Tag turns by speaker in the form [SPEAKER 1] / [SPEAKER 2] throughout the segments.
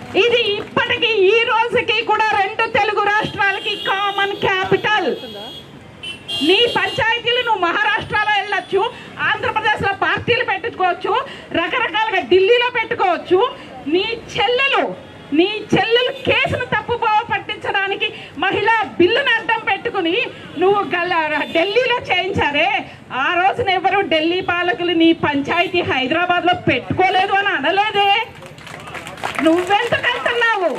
[SPEAKER 1] ఇది ఇప్పటికీ ఈ రోజుకి కూడా రెండు తెలుగు రాష్ట్రాలకి కామన్ క్యాపిటల్ నీ పంచాయతీలు నువ్వు మహారాష్ట్రలో వెళ్ళొచ్చు ఆంధ్రప్రదేశ్లో పార్టీలు పెట్టుకోవచ్చు రకరకాలుగా ఢిల్లీలో పెట్టుకోవచ్చు నీ చెల్లెలు నీ చెల్లెలు కేసును తప్పుపోవ పట్టించడానికి మహిళా బిల్లును అడ్డం పెట్టుకుని నువ్వు గల ఢిల్లీలో చేయించారే ఆ రోజున ఎవరు ఢిల్లీ పాలకులు నీ పంచాయతీ హైదరాబాద్లో పెట్టుకోలేదు అని అనలేదే నువ్వెందుకు అంటున్నావు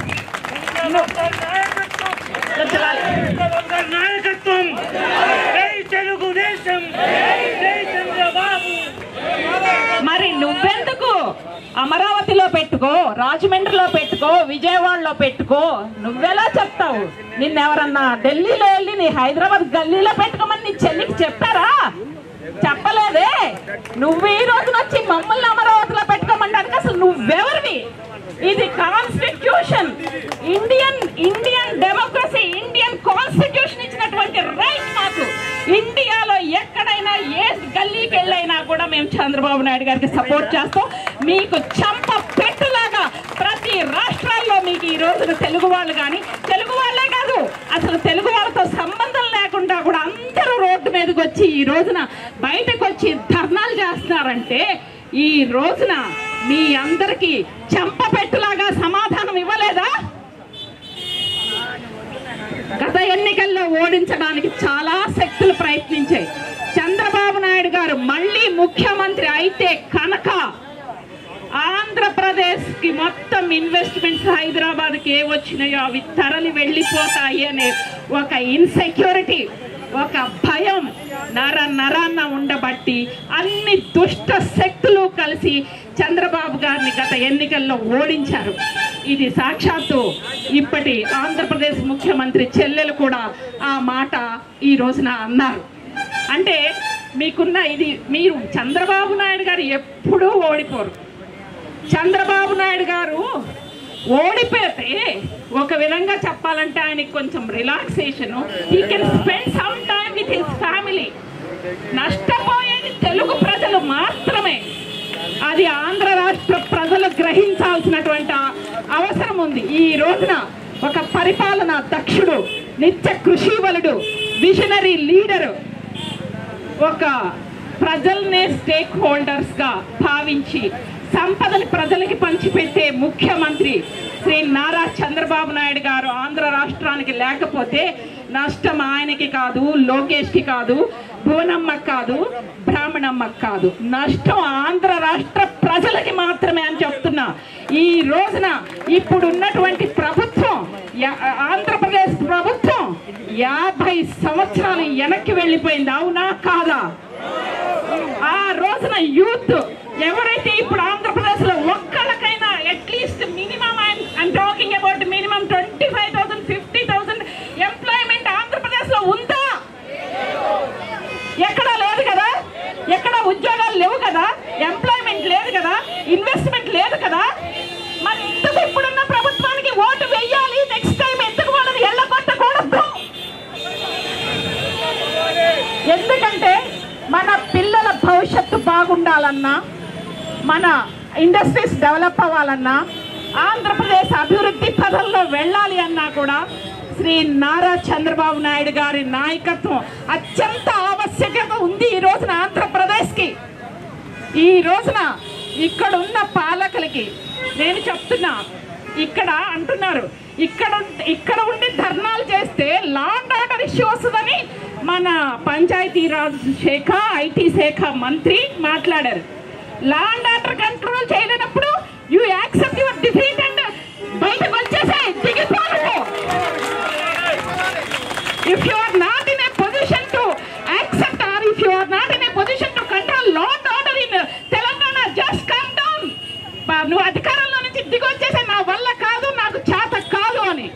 [SPEAKER 2] నాయకత్వం జై తెలుగుదేశం జై చంద్రబాబు
[SPEAKER 1] మరి నువ్వెందుకు అమరావతిలో పెట్టుకో రాజమండ్రిలో పెట్టుకో విజయవాడలో పెట్టుకో నువ్వెలా చెప్తావు నిన్నెవరన్నా ఢిల్లీలో వెళ్ళి నీ హైదరాబాద్ గల్లీలో పెట్టుకోమని నీ చెల్లికి చెప్పారా చెప్పలేదే నువ్వు ఈ రోజున వచ్చి మమ్మల్ని అమరావతిలో పెట్టుకోమనడానికి అసలు నువ్వెవరివి ఇది constitution Indian Indian democracy Indian constitution ఇచ్చినటువంటి రైట్ మాకు ఇండియాలో ఎక్కడైనా ఏ గల్లీకి వెళ్ళైనా కూడా మేము చంద్రబాబు నాయుడు గారికి సపోర్ట్ చేస్తాం మీకు చంప పెట్టులాగా ప్రతి రాష్ట్రాల్లో మీకు ఈ రోజున తెలుగు వాళ్ళు కానీ తెలుగు వాళ్ళే కాదు అసలు తెలుగు వాళ్ళతో సంబంధం లేకుండా కూడా అందరూ రోడ్డు మీదకి వచ్చి ఈ రోజున బయటకు వచ్చి ధర్నాలు చేస్తున్నారంటే ఈ రోజున మీ అందరికీ చెంప పెట్టులాగా సమాధానం ఇవ్వలేదా గత ఎన్నికల్లో ఓడించడానికి చాలా శక్తులు ప్రయత్నించాయి చంద్రబాబు నాయుడు గారు మళ్ళీ ముఖ్యమంత్రి అయితే కనుక ఆంధ్రప్రదేశ్ కి మొత్తం ఇన్వెస్ట్మెంట్స్ హైదరాబాద్ కి ఏ వచ్చినాయో అవి తరలి వెళ్ళిపోతాయి అనే ఒక ఇన్సెక్యూరిటీ ఒక భయం నర నరాన్న ఉండబట్టి అన్ని దుష్ట శక్తులు కలిసి చంద్రబాబు గారిని గత ఎన్నికల్లో ఓడించారు ఇది సాక్షాత్తు ఇప్పటి ఆంధ్రప్రదేశ్ ముఖ్యమంత్రి చెల్లెలు కూడా ఆ మాట ఈ రోజున అన్నారు అంటే మీకున్న ఇది మీరు చంద్రబాబు నాయుడు గారు ఎప్పుడూ ఓడిపోరు చంద్రబాబు నాయుడు గారు ఓడిపోతే ఒక విధంగా చెప్పాలంటే ఆయనకి కొంచెం relaxation he can spend some time with his family నష్టపోయేది తెలుగు ప్రజలు మాత్రమే అది ఆంధ్ర రాష్ట్ర ప్రజలు గ్రహించాల్సినటువంటి ఆ- అవసరం ఉంది ఈ రోజున ఒక పరిపాలన దక్షుడు నిత్య కృషివలుడు విజనరీ లీడరు ఒక ప్రజల్నే స్టేక్ హోల్డర్స్ గా భావించి సంపదని ప్రజలకి పంచిపెట్టే ముఖ్యమంత్రి శ్రీ నారా చంద్రబాబు నాయుడు గారు ఆంధ్ర రాష్ట్రానికి లేకపోతే నష్టం ఆయనకి కాదు లోకేష్కి కాదు భువనమ్మకి కాదు బ్రాహ్మణమ్మకి కాదు నష్టం ఆంధ్ర రాష్ట్ర ప్రజలకి మాత్రమే అని చెప్తున్నా ఈ రోజున ఇప్పుడు ఉన్నటువంటి ప్రభుత్వం యా- ఆంధ్రప్రదేశ్ ప్రభుత్వం యాభై సంవత్సరాలు వెనక్కి వెళ్ళిపోయింది అవునా కాదా ఆ రోజున యూత్ ఎవరైతే ఇప్పుడు ఆంధ్రప్రదేశ్ లో ఒక్కళ్ళకైనా at least minimum I'm talking about minimum twenty five thousand fifty thousand employment Andhra Pradesh లో ఉందా ఎక్కడ లేదు కదా ఎక్కడ ఉద్యోగాలు లేవు కదా ఎంప్లాయ్మెంట్ లేదు కదా ఇన్వెస్ట్మెంట్ లేదు కదా మరి ఎందుకు ఇప్పుడున్న ప్రభుత్వానికి ఓటు వెయ్యాలి నెక్స్ట్ టైం ఎందుకు వాళ్ళని ఎల్లగొట్టకూడదు ఎందుకంటే మన పిల్లల భవిష్యత్తు బాగుండాలన్నా మన ఇండస్ట్రీస్ డెవలప్ అవ్వాలన్నా ఆంధ్రప్రదేశ్ అభివృద్ధి పదంలో వెళ్ళాలి అన్నా కూడా శ్రీ నారా చంద్రబాబు నాయుడు గారి నాయకత్వం అత్యంత ఆవశ్యకత ఉంది ఈ రోజున ఆంధ్రప్రదేశ్కి ఈ రోజున ఇక్కడ ఉన్న పాలకులకి నేను చెప్తున్నా ఇక్కడ అంటున్నారు ఇక్కడ ఉం- ఇక్కడ ఉండి ధర్నాలు చేస్తే లా అండ్ ఆర్డర్ ఇష్యూ వస్తుందని మన పంచాయతీరాజ్ శాఖ ఐటీ శాఖ మంత్రి మాట్లాడారు లా అండ్ ఆర్డర్ కంట్రోల్ చేయలేనప్పుడు you accept your defeat and బయటకు వచ్చేసే దిగిపోను if you are not in a position to accept or if you are not in a position to control law and order in Telangana just come down నువ్వు అధికారంలో నుంచి దిగొచ్చేసే నా వల్ల కాదు నాకు చేత కాదు అని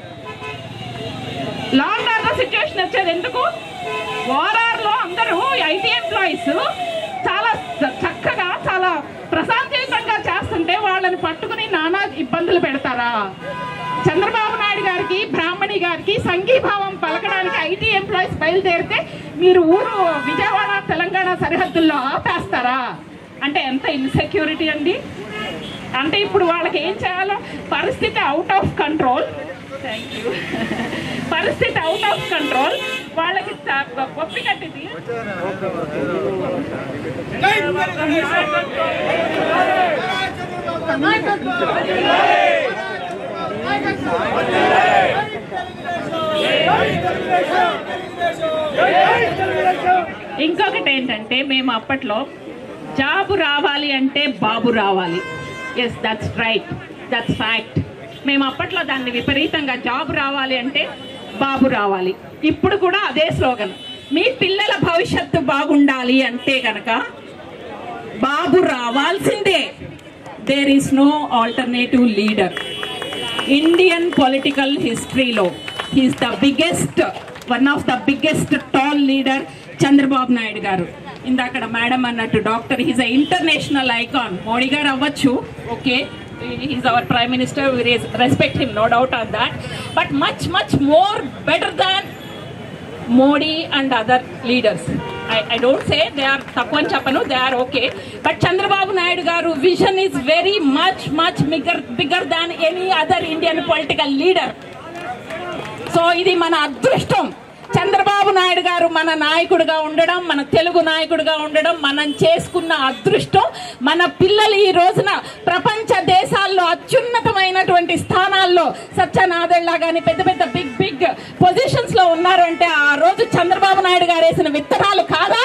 [SPEAKER 1] లా అండ్ ఆర్డర్ సిచ్యువేషన్ వచ్చేది ఎందుకు ఓఆర్ఆర్ లో అందరూ ఐటీ ఎంప్లాయీస్ చాలా చ- చక్కగా చాలా ప్రశాంతంగా చేస్తుంటే వాళ్ళని పట్టుకుని నానా ఇబ్బందులు పెడతారా చంద్రబాబు నాయుడు గారికి బ్రాహ్మణి గారికి సంఘీభావం పలకడానికి ఐటీ ఎంప్లాయీస్ బయలుదేరితే మీరు ఊరు విజయవాడ తెలంగాణ సరిహద్దుల్లో ఆపేస్తారా అంటే ఎంత ఇన్సెక్యూరిటీ అండి అంటే ఇప్పుడు వాళ్ళకి ఏం చేయాలో పరిస్థితి out of control thank you పరిస్థితి అవుట్ ఆఫ్ కంట్రోల్ వాళ్ళకి ఒప్పి కట్టింది ఇంకొకటి ఏంటంటే మేము అప్పట్లో జాబు రావాలి అంటే బాబు రావాలి yes that's right that's fact మేము అప్పట్లో దాన్ని విపరీతంగా జాబ్ రావాలి అంటే బాబు రావాలి ఇప్పుడు కూడా అదే స్లోగన్ మీ పిల్లల భవిష్యత్తు బాగుండాలి అంటే కనుక బాబు రావాల్సిందే there is no alternative leader Indian political హిస్టరీలో he's the biggest one of the biggest tall leader Chandrababu Naidu garu ఇందాక మేడం అన్నట్టు doctor he's a international icon Modi garu అవ్వచ్చు okay he's our prime minister respect him no doubt on that but much much more better than Modi and other leaders I don't say they are తక్కువ అని చెప్పను they are okay but Chandrababu Naidu గారు vision is very much much bigger bigger than any other Indian political leader so ఇది మన అదృష్టం చంద్రబాబు నాయుడు గారు మన నాయకుడిగా ఉండడం మన తెలుగు నాయకుడిగా ఉండడం మనం చేసుకున్న అదృష్టం మన పిల్లలు ఈ రోజున ప్రపంచ దేశాల్లో అత్యున్నతమైనటువంటి స్థానాల్లో సత్యనాదెళ్ళ కానీ పెద్ద పెద్ద బిగ్ బిగ్ పొజిషన్స్ లో ఉన్నారంటే ఆ రోజు చంద్రబాబు నాయుడు గారు వేసిన విత్తనాలు కాదా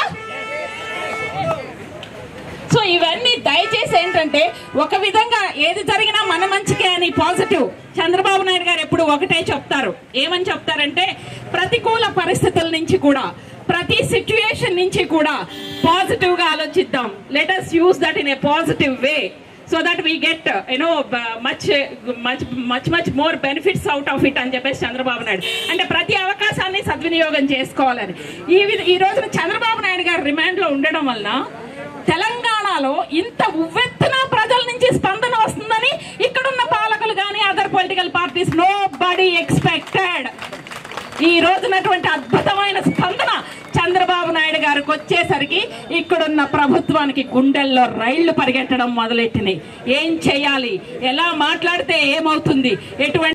[SPEAKER 1] సో ఇవన్నీ దయచేసి ఏంటంటే ఒక విధంగా ఏది జరిగినా మన మంచికే అని పాజిటివ్ చంద్రబాబు నాయుడు గారు ఎప్పుడు ఒకటే చెప్తారు ఏమని చెప్తారంటే ప్రతికూల పరిస్థితుల నుంచి కూడా ప్రతి సిచ్యుయేషన్ నుంచి కూడా పాజిటివ్ గా ఆలోచిద్దాం let us use that in a positive way so that we get you know much much much much more benefits out of it అని చెప్పేసి చంద్రబాబు నాయుడు అంటే ప్రతి అవకాశాన్ని సద్వినియోగం చేసుకోవాలని ఈ విధ- ఈ రోజున చంద్రబాబు నాయుడు గారు రిమాండ్ లో ఉండడం వల్ల తెలంగాణలో ఇంత ఉవ్వెత్తున ప్రజల నుంచి స్పందన వస్తుందని ఇక్కడున్న పాలకులు కానీ other political parties nobody expected ఈ రోజునటువంటి అద్భుతమైన స్పందన చంద్రబాబు నాయుడు గారికి వచ్చేసరికి ఇక్కడున్న ప్రభుత్వానికి గుండెల్లో రైళ్లు పరిగెట్టడం మొదలెట్టినాయి ఏం చేయాలి ఎలా మాట్లాడితే ఏమవుతుంది ఎటువంటి